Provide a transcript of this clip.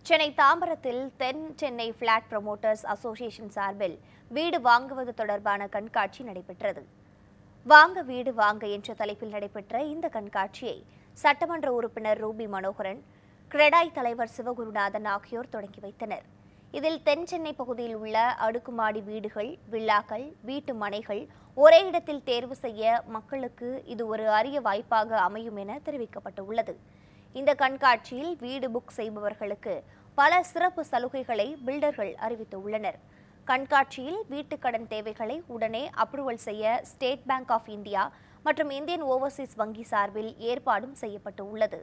சென்னை தாம்பரத்தில் தென் Chennai flat promoters association சார்பில் வீடு வாங்குவது தொடர்பான கண்காட்சி நடைபெற்றது வாங்க வீடு வாங்க என்ற தலைப்பில் நடைபெற்ற இந்த கண்காட்சியை சட்டமன்ற உறுப்பினர் ரூபி மனோகரன் கிரெடாய் தலைவர் சிவகுருநாதன் ஆகியோர் தொடங்கி வைத்தனர் இதில் தென் சென்னை பகுதியில் உள்ள அடுக்குமாடி வீடுகள் வில்லாக்கள் வீட்டு மனைகள் ஒரே இடத்தில் தேர்வு செய்ய மக்களுக்கு இது ஒரு அரிய வாய்ப்பாக அமையும் என தெரிவிக்கப்பட்டுள்ளது இந்த கண்காட்சியில் வீடு புக் செய்பவர்களுக்கு பல சிறப்பு சலுகைகளை பில்டர்கள் அறிவித்துள்ளனர் கண்காட்சியில் வீட்டுக்கடன் தேவைகளை உடனே அப்ரூவல் செய்ய ஸ்டேட் பேங்க் ஆஃப் இந்தியா மற்றும் இந்தியன் ஓவர்சீஸ் வங்கி சார்பில் ஏற்பாடும் செய்யப்பட்டு உள்ளது